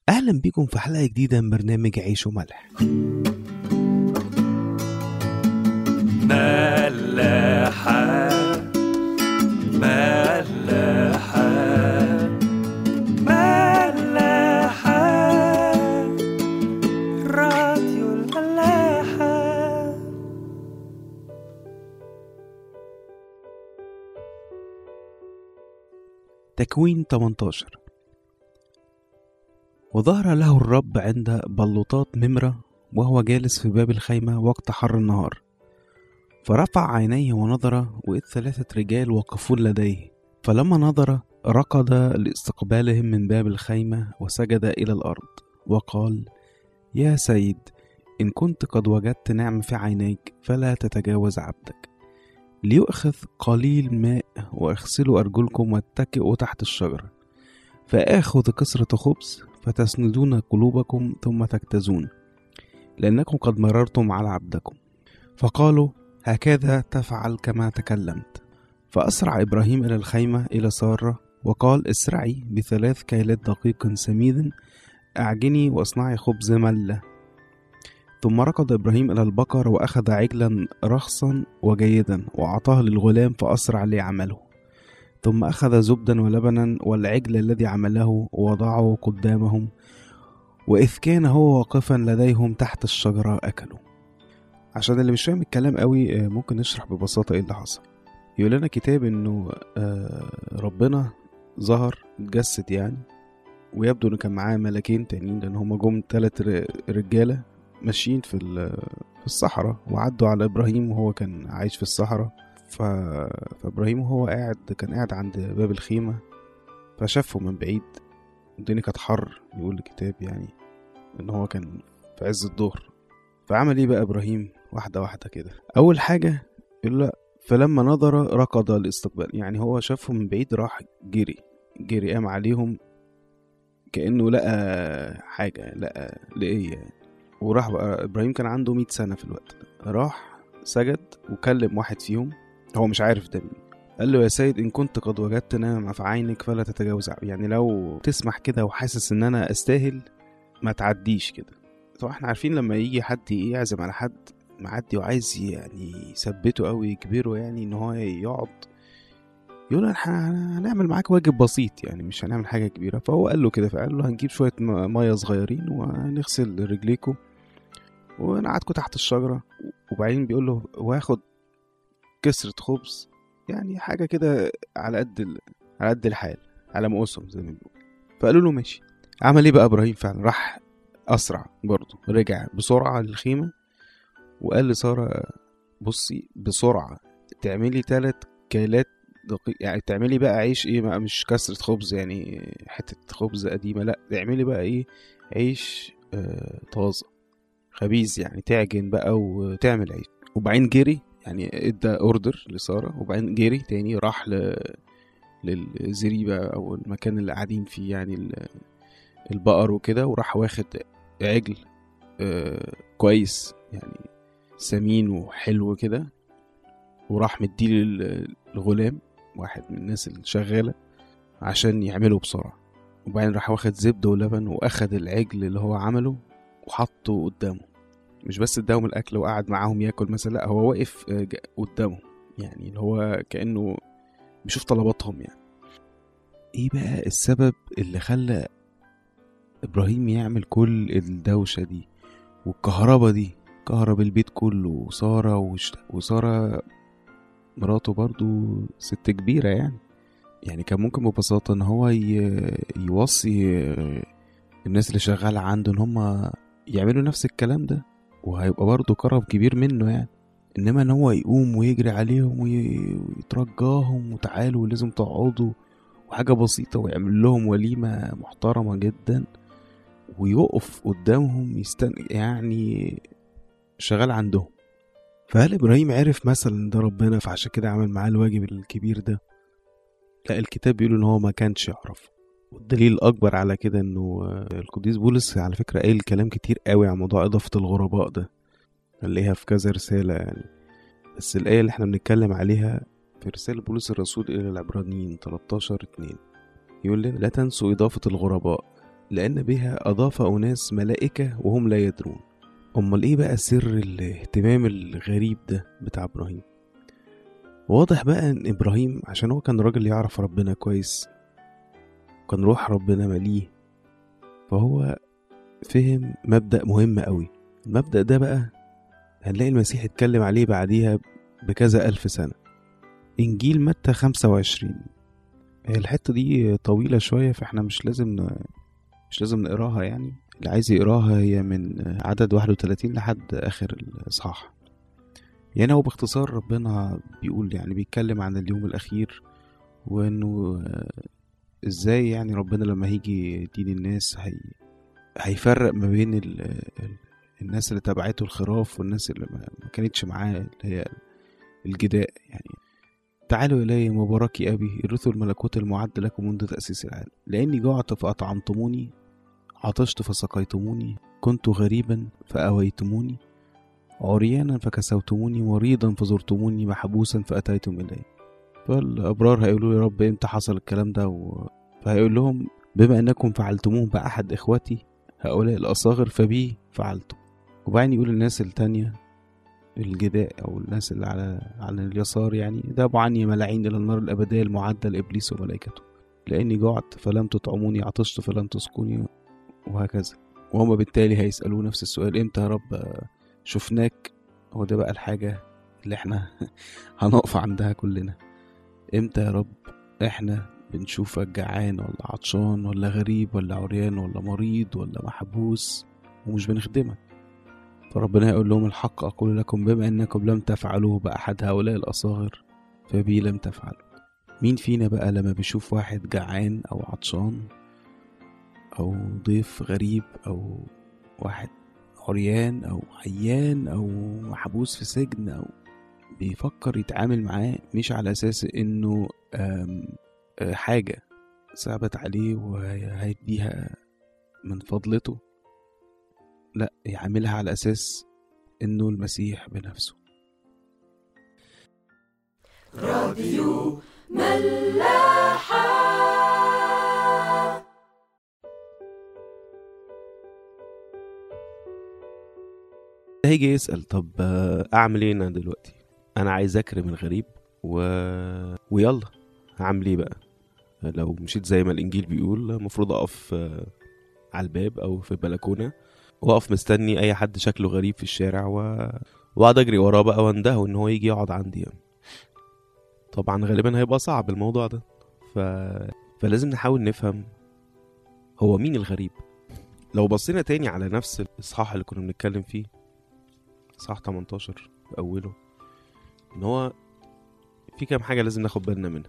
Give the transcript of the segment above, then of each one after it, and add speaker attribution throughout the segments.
Speaker 1: أهلا بيكم في حلقة جديدة من برنامج عيش وملح
Speaker 2: ملاحة ملاحة ملاحة راديو الملاحة
Speaker 1: تكوين 18 وظهر له الرب عند بلوطات ممرة وهو جالس في باب الخيمة وقت حر النهار فرفع عينيه ونظر وإذ ثلاثة رجال وقفون لديه فلما نظر ركض لاستقبالهم من باب الخيمة وسجد إلى الأرض وقال يا سيد إن كنت قد وجدت نعم في عينيك فلا تتجاوز عبدك ليؤخذ قليل ماء واغسلوا أرجلكم واتكئوا تحت الشجرة فآخذ كسرة خبز فتسندون قلوبكم ثم تجتازون لأنكم قد مررتم على عبدكم فقالوا هكذا تفعل كما تكلمت فأسرع إبراهيم إلى الخيمة إلى سارة وقال اسرعي بثلاث كيلات دقيق سميد أعجني واصنعي خبز ملة ثم ركض إبراهيم إلى البقر وأخذ عجلا رخصا وجيدا وأعطاه للغلام فأسرع ليعمله ثم أخذ زبدا ولبنا والعجل الذي عمله ووضعه قدامهم وإذ كان هو واقفا لديهم تحت الشجرة أكلوا عشان اللي مش فاهم الكلام قوي آه، ممكن نشرح ببساطة ايه اللي حصل يقول لنا كتاب انه آه، ربنا ظهر اتجسد يعني ويبدو انه كان معاه ملاكين تانيين لان هما جم تلات ر- رجالة ماشيين في ال- في الصحراء وعدوا على ابراهيم وهو كان عايش في الصحراء ف... فابراهيم وهو قاعد كان قاعد عند باب الخيمة فشافه من بعيد الدنيا كانت حر يقول الكتاب يعني ان هو كان في عز الظهر فعمل ايه بقى ابراهيم واحده واحده كده اول حاجه يقول لا فلما نظر ركض الاستقبال يعني هو شافهم من بعيد راح جري جري قام عليهم كانه لقى حاجه لقى لقيه يعني وراح بقى ابراهيم كان عنده 100 سنه في الوقت ده راح سجد وكلم واحد فيهم هو مش عارف ده مين قال له يا سيد ان كنت قد وجدت نعمة في عينك فلا تتجاوز عنها. يعني لو تسمح كده وحاسس ان انا استاهل ما تعديش كده طبعا احنا عارفين لما يجي حد يعزم على حد معدي وعايز يعني يثبته قوي يجبره يعني ان هو يقعد يقول له احنا هنعمل معاك واجب بسيط يعني مش هنعمل حاجه كبيره فهو قال له كده فقال له هنجيب شويه م- ميه صغيرين وهنغسل رجليكم ونقعدكم تحت الشجره وبعدين بيقول له واخد كسرة خبز يعني حاجه كده على قد ال... على قد الحال على مقاسهم زي ما بيقول فقالوا له ماشي عمل ايه بقى ابراهيم فعلا راح اسرع برضه رجع بسرعه للخيمه وقال لساره بصي بسرعه تعملي تلات كيلات دقيق يعني تعملي بقى عيش ايه بقى مش كسرة خبز يعني حتة خبز قديمة لا تعملي بقى ايه عيش آه طازة خبيز يعني تعجن بقى وتعمل عيش وبعدين جري يعني ادى اوردر لسارة وبعدين جري تاني راح ل للزريبة او المكان اللي قاعدين فيه يعني ال- البقر وكده وراح واخد عجل آه كويس يعني سمين وحلو كده وراح مديه لل- للغلام واحد من الناس اللي شغالة عشان يعمله بسرعة وبعدين راح واخد زبدة ولبن واخد العجل اللي هو عمله وحطه قدامه مش بس اداهم الاكل وقعد معاهم ياكل مثلا لا هو واقف آه، ج- قدامهم يعني اللي هو كانه بيشوف طلباتهم يعني ايه بقى السبب اللي خلى ابراهيم يعمل كل الدوشة دي والكهربا دي كهرب البيت كله وسارة وش- وسارة مراته برضو ست كبيرة يعني يعني كان ممكن ببساطة ان هو ي- يوصي الناس اللي شغالة عنده ان هم يعملوا نفس الكلام ده وهيبقى برضه كرم كبير منه يعني انما ان هو يقوم ويجري عليهم وي- ويترجاهم وتعالوا لازم تقعدوا وحاجة بسيطة ويعمل لهم وليمة محترمة جدا ويقف قدامهم يستن يعني شغال عندهم فهل ابراهيم عرف مثلا ده ربنا فعشان كده عمل معاه الواجب الكبير ده لا الكتاب بيقول ان هو ما كانش يعرف والدليل الاكبر على كده انه آه، القديس بولس على فكره قايل كلام كتير قوي عن موضوع اضافه الغرباء ده هنلاقيها في كذا رساله يعني بس الايه اللي احنا بنتكلم عليها في رسالة بولس الرسول إلى العبرانيين 13 2 يقول لنا لا تنسوا إضافة الغرباء لأن بها أضاف أناس ملائكة وهم لا يدرون أمال إيه بقى سر الاهتمام الغريب ده بتاع إبراهيم واضح بقى إن إبراهيم عشان هو كان راجل يعرف ربنا كويس كان روح ربنا مليه فهو فهم مبدأ مهم قوي المبدأ ده بقى هنلاقي المسيح اتكلم عليه بعديها بكذا ألف سنة إنجيل متى 25 هي الحتة دي طويلة شوية فاحنا مش لازم ن... مش لازم نقراها يعني اللي عايز يقراها هي من عدد 31 لحد آخر الإصحاح يعني هو باختصار ربنا بيقول يعني بيتكلم عن اليوم الأخير وإنه آه، إزاي يعني ربنا لما هيجي يدين الناس هي... هيفرق ما بين ال... ال... الناس اللي تبعته الخراف والناس اللي ما ما كانتش معاه اللي هي الجداء يعني تعالوا إلي مبارك أبي ارثوا الملكوت المعد لكم منذ تأسيس العالم لأني جعت فأطعمتموني عطشت فسقيتموني كنت غريبا فأويتموني عريانا فكسوتموني مريضا فزرتموني محبوسا فأتيتم إلي فالأبرار هيقولوا يا رب إمتى حصل الكلام ده و... فهيقول لهم بما أنكم فعلتموه بأحد إخوتي هؤلاء الأصاغر فبي فعلتم وبعدين يقول الناس التانية الجداء أو الناس اللي على على اليسار يعني ذهبوا عني ملاعين إلى النار الأبدية المعدة لإبليس وملائكته لأني جعت فلم تطعموني عطشت فلم تسقوني وهكذا وهم بالتالي هيسألوه نفس السؤال إمتى يا رب شفناك هو ده بقى الحاجة اللي احنا هنقف عندها كلنا إمتى يا رب احنا بنشوفك جعان ولا عطشان ولا غريب ولا عريان ولا مريض ولا محبوس ومش بنخدمك فربنا يقول لهم الحق أقول لكم بما أنكم لم تفعلوه بأحد هؤلاء الأصاغر فبي لم تفعلوا مين فينا بقى لما بيشوف واحد جعان أو عطشان أو ضيف غريب أو واحد عريان أو عيان أو محبوس في سجن أو بيفكر يتعامل معاه مش على أساس إنه آم، آه، حاجة ثابت عليه وهيديها من فضلته لا يعاملها على أساس إنه المسيح بنفسه
Speaker 3: راديو ملاحة
Speaker 1: هيجي يسأل طب آه، أعمل إيه أنا دلوقتي أنا عايز أكرم الغريب و... ويلا هعمل إيه بقى لو مشيت زي ما الإنجيل بيقول المفروض أقف آه، على الباب أو في البلكونة وأقف مستني أي حد شكله غريب في الشارع و... وأقعد أجري وراه بقى واندهه إن هو يجي يقعد عندي يعني. طبعا غالبا هيبقى صعب الموضوع ده ف... فلازم نحاول نفهم هو مين الغريب لو بصينا تاني على نفس الإصحاح اللي كنا بنتكلم فيه إصحاح 18 في أوله إن هو في كام حاجة لازم ناخد بالنا منها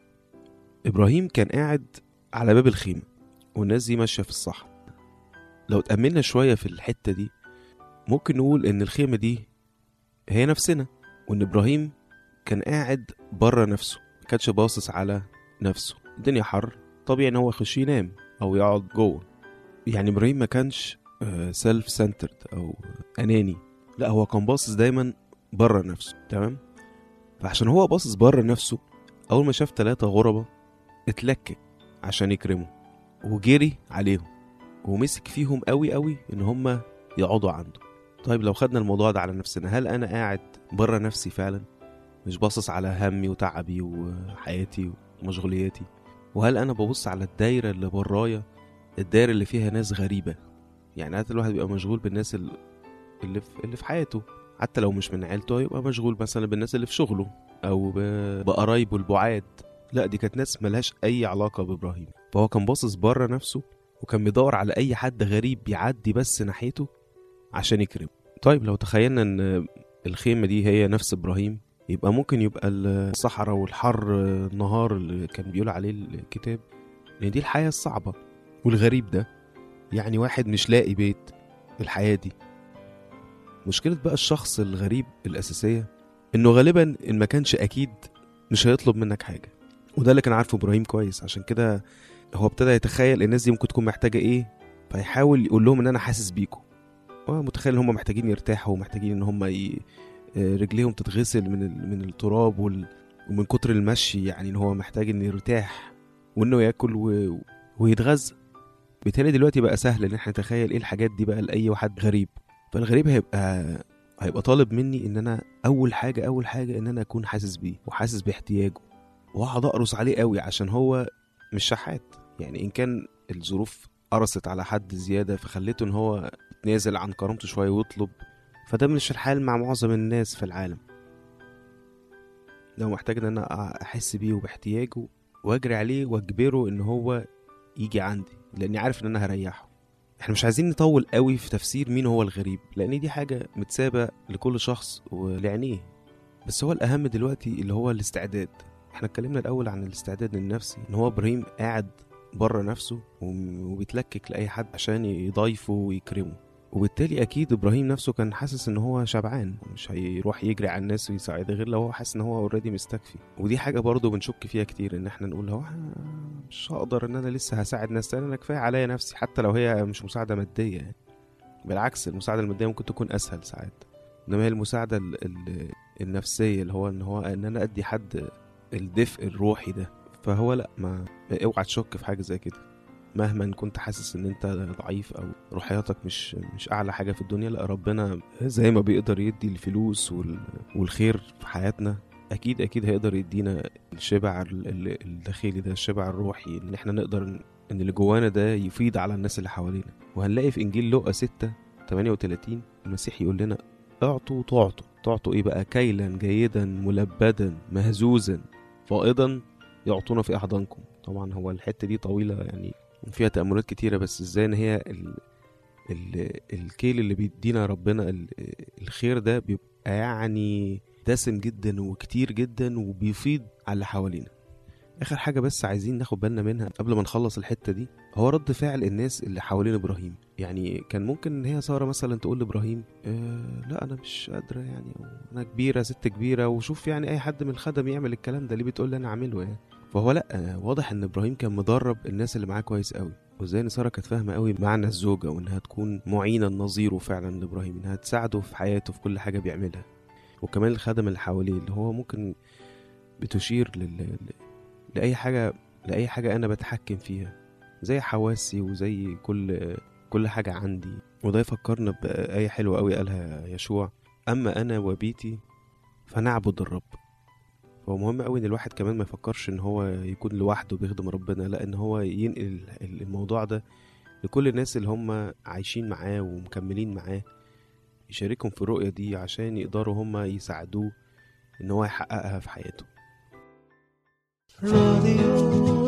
Speaker 1: إبراهيم كان قاعد على باب الخيمة والناس دي ماشية في الصحراء لو اتأملنا شوية في الحتة دي ممكن نقول إن الخيمة دي هي نفسنا وإن إبراهيم كان قاعد بره نفسه ما كانش باصص على نفسه الدنيا حر طبيعي إن هو يخش ينام أو يقعد جوه يعني إبراهيم ما كانش سيلف سنترد أو أناني لا هو كان باصص دايما بره نفسه تمام فعشان هو باصص بره نفسه اول ما شاف ثلاثة غربة اتلكك عشان يكرمه وجري عليهم ومسك فيهم قوي قوي ان هم يقعدوا عنده طيب لو خدنا الموضوع ده على نفسنا هل انا قاعد بره نفسي فعلا مش باصص على همي وتعبي وحياتي ومشغولياتي وهل انا ببص على الدايره اللي برايا الدايره اللي فيها ناس غريبه يعني عادة الواحد بيبقى مشغول بالناس ال- اللي في اللي في حياته حتى لو مش من عيلته يبقى مشغول مثلا بالناس اللي في شغله او ب- بقرايبه البعاد لا دي كانت ناس ملهاش اي علاقه بابراهيم فهو كان باصص بره نفسه وكان بيدور على اي حد غريب بيعدي بس ناحيته عشان يكرمه طيب لو تخيلنا ان الخيمه دي هي نفس ابراهيم يبقى ممكن يبقى الصحراء والحر النهار اللي كان بيقول عليه الكتاب ان دي الحياه الصعبه والغريب ده يعني واحد مش لاقي بيت الحياه دي مشكلة بقى الشخص الغريب الأساسية إنه غالبا إن ما كانش أكيد مش هيطلب منك حاجة وده اللي كان عارفه إبراهيم كويس عشان كده هو ابتدى يتخيل الناس دي ممكن تكون محتاجة إيه فيحاول يقول لهم إن أنا حاسس بيكم هو متخيل إن هم محتاجين يرتاحوا ومحتاجين إن هم ي... آه، رجليهم تتغسل من ال... من التراب وال... ومن كتر المشي يعني إن هو محتاج إنه يرتاح وإنه ياكل و... ويتغذى بالتالي دلوقتي بقى سهل ان احنا نتخيل ايه الحاجات دي بقى لاي واحد غريب فالغريب هيبقى هيبقى طالب مني ان انا اول حاجه اول حاجه ان انا اكون حاسس بيه وحاسس باحتياجه واقعد اقرص عليه قوي عشان هو مش شحات يعني ان كان الظروف قرصت على حد زياده فخليته ان هو يتنازل عن كرامته شويه ويطلب فده مش الحال مع معظم الناس في العالم لو محتاج ان انا احس بيه وباحتياجه واجري عليه واجبره ان هو يجي عندي لاني عارف ان انا هريحه احنا مش عايزين نطول قوي في تفسير مين هو الغريب لان دي حاجه متسابه لكل شخص ولعينيه بس هو الاهم دلوقتي اللي هو الاستعداد احنا اتكلمنا الاول عن الاستعداد النفسي ان هو ابراهيم قاعد بره نفسه وم- وبيتلكك لاي حد عشان يضايفه ويكرمه وبالتالي اكيد ابراهيم نفسه كان حاسس ان هو شبعان مش هيروح يجري على الناس ويساعد غير لو هو حاسس ان هو اوريدي مستكفي ودي حاجه برضه بنشك فيها كتير ان احنا نقول هو أنا مش هقدر ان انا لسه هساعد ناس تاني انا كفايه عليا نفسي حتى لو هي مش مساعده ماديه يعني بالعكس المساعده الماديه ممكن تكون اسهل ساعات انما هي المساعده ال ال النفسيه اللي هو ان هو ان انا ادي حد الدفء الروحي ده فهو لا ما اوعى تشك في حاجه زي كده مهما كنت حاسس ان انت ضعيف او روحياتك مش مش اعلى حاجه في الدنيا لا ربنا زي ما بيقدر يدي الفلوس وال والخير في حياتنا اكيد اكيد هيقدر يدينا الشبع ال- ال- الداخلي ده الشبع الروحي ان احنا نقدر ن- ان اللي جوانا ده يفيض على الناس اللي حوالينا وهنلاقي في انجيل لوقا 6 38 المسيح يقول لنا اعطوا تعطوا تعطوا ايه بقى كيلا جيدا ملبدا مهزوزا فائضا يعطونا في احضانكم طبعا هو الحته دي طويله يعني فيها تاملات كتيره بس ازاي ان هي ال... ال... الكيل اللي بيدينا ربنا ال... الخير ده بيبقى يعني دسم جدا وكتير جدا وبيفيض على اللي حوالينا اخر حاجه بس عايزين ناخد بالنا منها قبل ما نخلص الحته دي هو رد فعل الناس اللي حوالين ابراهيم يعني كان ممكن ان هي ساره مثلا تقول لابراهيم آه لا انا مش قادره يعني أو انا كبيره ست كبيره وشوف يعني اي حد من الخدم يعمل الكلام ده ليه بتقول لي انا اعمله يعني فهو لا آه، واضح ان ابراهيم كان مدرب الناس اللي معاه كويس قوي وازاي ان ساره كانت فاهمه قوي معنى الزوجه وانها تكون معينا نظيره فعلا لابراهيم انها تساعده في حياته في كل حاجه بيعملها وكمان الخدم اللي حواليه اللي هو ممكن بتشير لل... ل- لاي حاجه لاي حاجه انا بتحكم فيها زي حواسي وزي كل كل حاجه عندي وده يفكرنا بآية حلوة قوي قالها يشوع أما أنا وبيتي فنعبد الرب هو مهم قوي ان الواحد كمان ما يفكرش ان هو يكون لوحده بيخدم ربنا لا ان هو ينقل الموضوع ده لكل الناس اللي هم عايشين معاه ومكملين معاه يشاركهم في الرؤية دي عشان يقدروا هم يساعدوه ان هو يحققها في حياته
Speaker 2: راديو